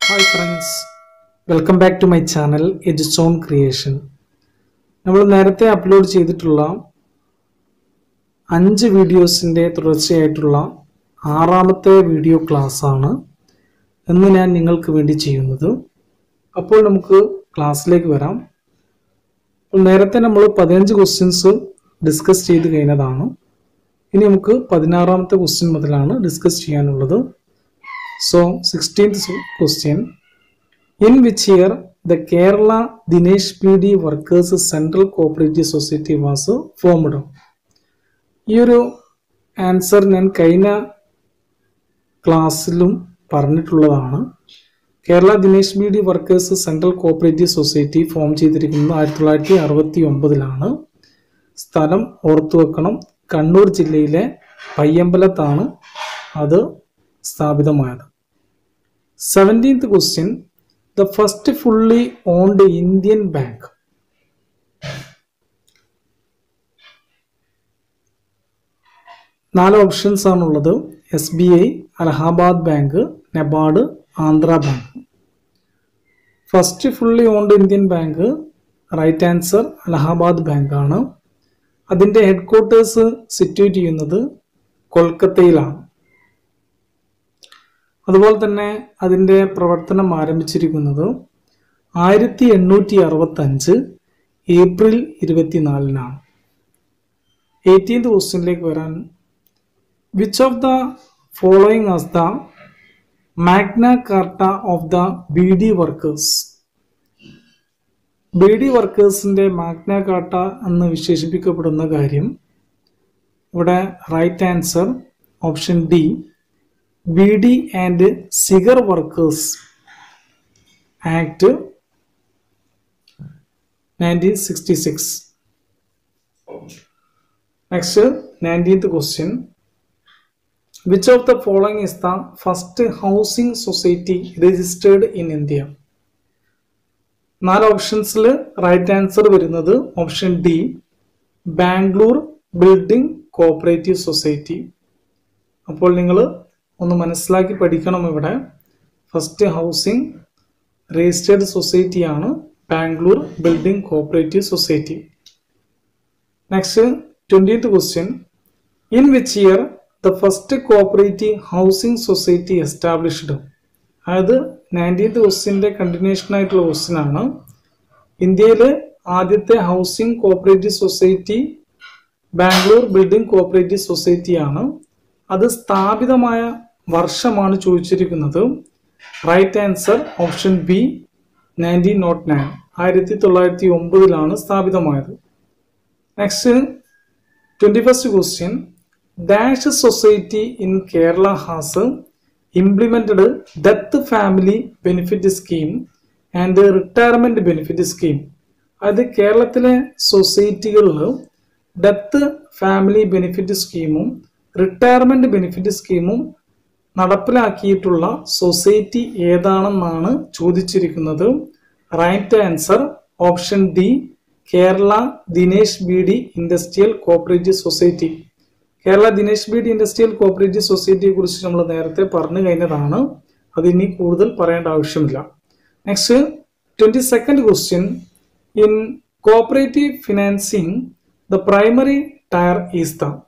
Hi friends welcome back to my channel Eduzone creation നമ്മൾ നേരത്തെ upload ചെയ്തിട്ടുള്ള അഞ്ച് വീഡിയോസിൻ്റെ തുടർച്ചയായിട്ടുള്ള ആറാമത്തെ വീഡിയോ ക്ലാസ് ആണ് ഇന്ന് ഞാൻ നിങ്ങൾക്ക് വേണ്ടി ചെയ്യുന്നത് അപ്പോൾ നമുക്ക് ക്ലാസ്സിലേക്ക് വരാം അപ്പോൾ നേരത്തെ നമ്മൾ പതിനഞ്ച് ക്വസ്റ്റ്യൻസ് ഡിസ്കസ് ചെയ്ത് കഴിഞ്ഞതാണ് ഇനി നമുക്ക് പതിനാറാമത്തെ ക്വസ്റ്റ്യൻ മുതലാണ് ഡിസ്കസ് ചെയ്യാനുള്ളത് So, 16th question. In which year the Kerala Dinesh PD Workers Central Cooperative Society was formed? ഈ ഒരു ആൻസർ ഞാൻ കഴിഞ്ഞ ക്ലാസ്സിലും പറഞ്ഞിട്ടുള്ളതാണ് Kerala Dinesh B D workers central cooperative society form ചെയ്തിരിക്കുന്നത് ആയിരത്തി തൊള്ളായിരത്തി അറുപത്തി ഒമ്പതിലാണ് സ്ഥലം ഓർത്തു വെക്കണം കണ്ണൂർ ജില്ലയിലെ പയ്യമ്പലത്താണ് അത് സ്ഥാപിതമായത് seventeenth question the first fully owned Indian bank നാല് ഓപ്ഷൻസ് ആണുള്ളത് S B I Allahabad bank NABARD Andhra bank first fully owned Indian bank right answer Allahabad bank ആണ് അതിൻ്റെ ഹെഡ് ക്വാർട്ടേഴ്സ് സിറ്റുവേറ്റ് ചെയ്യുന്നത് കൊൽക്കത്തയിലാണ് അതുപോലെ തന്നെ അതിൻ്റെ പ്രവർത്തനം ആരംഭിച്ചിരിക്കുന്നത് ആയിരത്തി എണ്ണൂറ്റി അറുപത്തി അഞ്ച് ഏപ്രിൽ ഇരുപത്തിനാലിനാണ് എയ്റ്റീൻത് ക്വസ്റ്റ്യനിലേക്ക് വരാൻ which of the following as the Magna Carta of the B D workers B D വർക്കേഴ്സിൻ്റെ മാഗ്ന കാർട്ട എന്ന് വിശേഷിപ്പിക്കപ്പെടുന്ന കാര്യം ഇവിടെ right answer option D B D and cigar workers act nineteen sixty six next nineteenth question which of the following is the first housing society registered in India നാല് ഓപ്ഷൻസിൽ right answer വരുന്നത് option D Bangalore building cooperative society അപ്പോൾ നിങ്ങൾ ഒന്ന് മനസ്സിലാക്കി പഠിക്കണം ഇവിടെ first housing registered സൊസൈറ്റിയാണ് Bangalore building cooperative society next twentieth question in which year the first cooperative housing society established അതായത് നയൻറ്റീൻത്ത് ക്വസ്റ്റ്യൻ്റെ കണ്ടിന്യൂഷൻ ആയിട്ടുള്ള ക്വസ്റ്റ്യൻ ആണ് ഇന്ത്യയിൽ ആദ്യത്തെ housing cooperative society Bangalore building cooperative സൊസൈറ്റിയാണ് അത് സ്ഥാപിതമായ വർഷമാണ് ചോദിച്ചിരിക്കുന്നത് right answer option B nineteen nought nine ആയിരത്തി തൊള്ളായിരത്തി ഒമ്പതിലാണ് സ്ഥാപിതമായത് next twenty first question dash society in Kerala has implemented death family benefit scheme and retirement benefit scheme അതായത് കേരളത്തിലെ സൊസൈറ്റികളിൽ ഡെത്ത് ഫാമിലി ബെനിഫിറ്റ് സ്കീമും റിട്ടയർമെന്റ് ബെനിഫിറ്റ് സ്കീമും നടപ്പിലാക്കിയിട്ടുള്ള സൊസൈറ്റി ഏതാണെന്നാണ് ചോദിച്ചിരിക്കുന്നത് right answer option D Kerala Dinesh B D industrial cooperative society Kerala Dinesh B D industrial cooperative സൊസൈറ്റിയെ കുറിച്ച് നമ്മൾ നേരത്തെ പറഞ്ഞു കഴിഞ്ഞതാണ് അത് ഇനി കൂടുതൽ പറയേണ്ട ആവശ്യമില്ല next twenty second question in cooperative financing the primary tier is the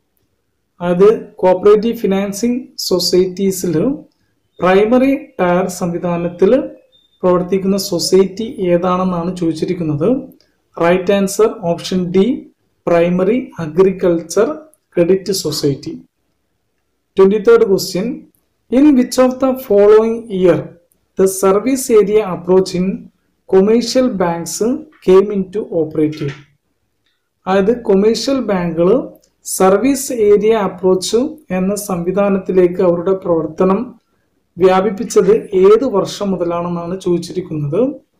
അതായത് കോപ്പറേറ്റീവ് ഫിനാൻസിങ് സൊസൈറ്റീസിൽ പ്രൈമറി ടയർ സംവിധാനത്തിൽ പ്രവർത്തിക്കുന്ന സൊസൈറ്റി ഏതാണെന്നാണ് ചോദിച്ചിരിക്കുന്നത് right answer option D primary agriculture credit society twenty third question in which of the following year the service area approach in commercial banks came into operative അതായത് commercial ബാങ്കുകൾ service area approach എന്ന സംവിധാനത്തിലേക്ക് അവരുടെ പ്രവർത്തനം വ്യാപിപ്പിച്ചത് ഏത് വർഷം മുതലാണെന്നാണ് ചോദിച്ചിരിക്കുന്നത്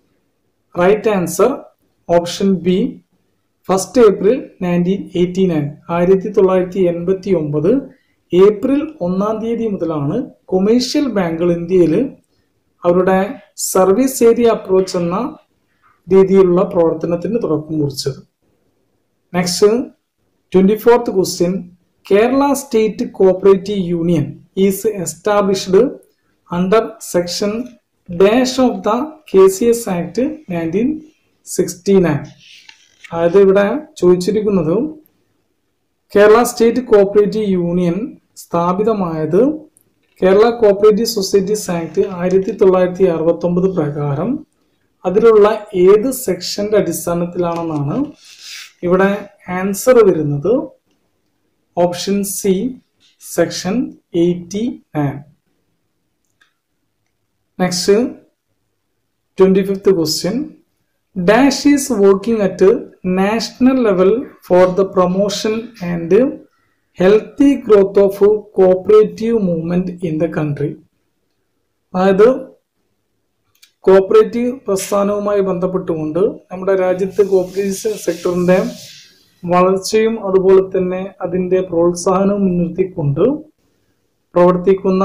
right answer option B first April nineteen eighty nine ആയിരത്തി തൊള്ളായിരത്തി എൺപത്തി ഒമ്പത് ഏപ്രിൽ ഒന്നാം തീയതി മുതലാണ് കൊമേഴ്ഷ്യൽ ബാങ്കുകൾ ഇന്ത്യയിൽ അവരുടെ സർവീസ് ഏരിയ അപ്രോച്ച് എന്ന രീതിയിലുള്ള പ്രവർത്തനത്തിന് തുടക്കം കുറിച്ചത് next twenty fourth question Kerala state cooperative union is established under section dash of the K C S act nineteen sixty nine അതായത് ഇവിടെ ചോദിച്ചിരിക്കുന്നത് കേരള സ്റ്റേറ്റ് കോപ്പറേറ്റീവ് യൂണിയൻ സ്ഥാപിതമായത് കേരള കോപ്പറേറ്റീവ് സൊസൈറ്റീസ് ആക്ട് ആയിരത്തി തൊള്ളായിരത്തി അറുപത്തി ഒമ്പത് പ്രകാരം അതിലുള്ള ഏത് സെക്ഷന്റെ അടിസ്ഥാനത്തിലാണെന്നാണ് ഇവിടെ ആൻസർ വരുന്നത് option C section eighty nine next twenty fifth question dash is working at national level for the promotion and healthy growth of cooperative movement in the country അതായത് കോപ്പറേറ്റീവ് പ്രസ്ഥാനവുമായി ബന്ധപ്പെട്ടുകൊണ്ട് നമ്മുടെ രാജ്യത്ത് കോപ്പറേറ്റീവ് സെക്ടറിന്റെ വളർച്ചയും അതുപോലെ തന്നെ അതിന്റെ പ്രോത്സാഹനവും മുൻനിർത്തിക്കൊണ്ട് പ്രവർത്തിക്കുന്ന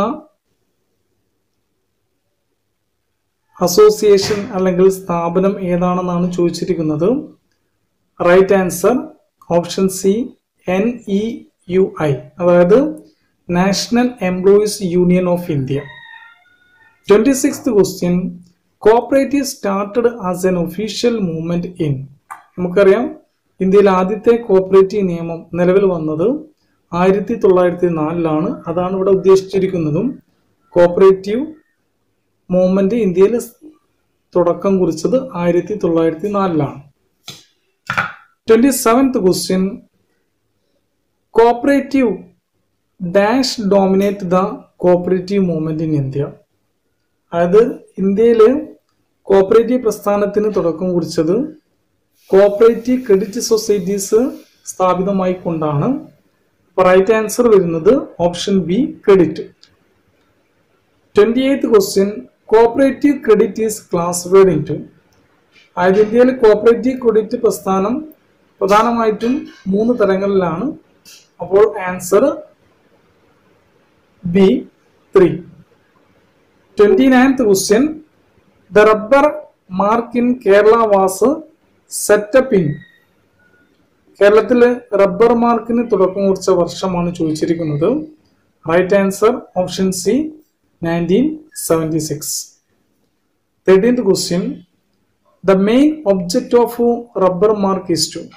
അസോസിയേഷൻ അല്ലെങ്കിൽ സ്ഥാപനം ഏതാണെന്നാണ് ചോദിച്ചിരിക്കുന്നത് right answer option C N E U I അതായത് national employees union of India twenty six question cooperative started as an official movement in നമുക്കറിയാം ഇന്ത്യയിൽ ആദ്യത്തെ കോപ്പറേറ്റീവ് നിയമം നിലവിൽ വന്നത് ആയിരത്തി തൊള്ളായിരത്തി നാലിലാണ് അതാണ് ഇവിടെ ഉദ്ദേശിച്ചിരിക്കുന്നതും കോപ്പറേറ്റീവ് മൂവ്മെന്റ് ഇന്ത്യയിൽ തുടക്കം കുറിച്ചത് ആയിരത്തി തൊള്ളായിരത്തി നാലിലാണ് twenty seventh question cooperative dash dominate the cooperative movement in India അതായത് ഇന്ത്യയിൽ കോപ്പറേറ്റീവ് പ്രസ്ഥാനത്തിന് തുടക്കം കുറിച്ചത് കോപ്പറേറ്റീവ് ക്രെഡിറ്റ് സൊസൈറ്റീസ് സ്ഥാപിതമായി കൊണ്ടാണ് റൈറ്റ് ആൻസർ വരുന്നത് option B credit twenty eighth question cooperative credit is classified into അതായത് ഇന്ത്യയിൽ കോപ്പറേറ്റീവ് ക്രെഡിറ്റ് പ്രസ്ഥാനം പ്രധാനമായിട്ടും മൂന്ന് തരങ്ങളിലാണ് അപ്പോൾ answer B three twenty ninth question the rubber mark in Kerala was setup in കേരളത്തിൽ റബ്ബർ മാർക്കിന് തുടക്കം കുറിച്ച വർഷമാണ് ചോദിച്ചിരിക്കുന്നത് right answer option C nineteen seventy six thirteenth question the main object of rubber mark is to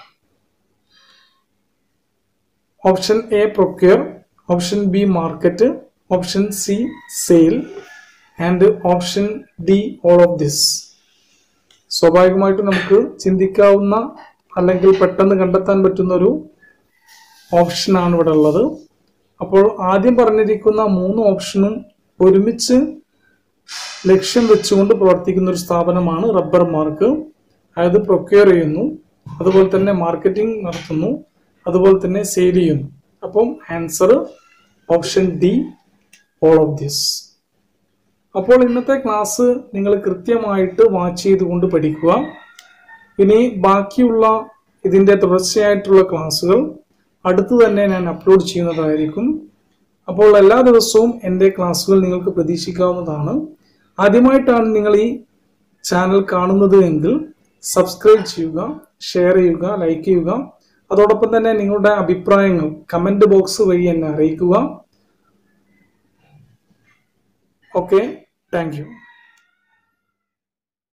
option A procure option B market option C sale and option D all of this സ്വാഭാവികമായിട്ടും നമുക്ക് ചിന്തിക്കാവുന്ന അല്ലെങ്കിൽ പെട്ടെന്ന് കണ്ടെത്താൻ പറ്റുന്ന ഒരു ഓപ്ഷനാണ് ഇവിടെ ഉള്ളത് അപ്പോൾ ആദ്യം പറഞ്ഞിരിക്കുന്ന മൂന്ന് ഓപ്ഷനും ഒരുമിച്ച് ലക്ഷ്യം വെച്ചുകൊണ്ട് പ്രവർത്തിക്കുന്ന ഒരു സ്ഥാപനമാണ് റബ്ബർ മാർക്ക് അതായത് പ്രൊക്യൂർ ചെയ്യുന്നു അതുപോലെ തന്നെ മാർക്കറ്റിംഗ് നടത്തുന്നു അതുപോലെ തന്നെ സെയിൽ ചെയ്യുന്നു അപ്പം answer option D all of this അപ്പോൾ ഇന്നത്തെ ക്ലാസ് നിങ്ങൾ കൃത്യമായിട്ട് വാച്ച് ചെയ്തുകൊണ്ട് പഠിക്കുക ഇനി ബാക്കിയുള്ള ഇതിൻ്റെ തുടർച്ചയായിട്ടുള്ള ക്ലാസ്സുകൾ അടുത്ത് തന്നെ ഞാൻ അപ്ലോഡ് ചെയ്യുന്നതായിരിക്കും അപ്പോൾ എല്ലാ ദിവസവും എൻ്റെ ക്ലാസ്സുകൾ നിങ്ങൾക്ക് പ്രതീക്ഷിക്കാവുന്നതാണ് ആദ്യമായിട്ടാണ് നിങ്ങൾ ഈ ചാനൽ കാണുന്നത് എങ്കിൽ സബ്സ്ക്രൈബ് ചെയ്യുക ഷെയർ ചെയ്യുക ലൈക്ക് ചെയ്യുക അതോടൊപ്പം തന്നെ നിങ്ങളുടെ അഭിപ്രായങ്ങൾ കമന്റ് ബോക്സ് വഴി എന്നെ അറിയിക്കുക ഓക്കെ താങ്ക് യു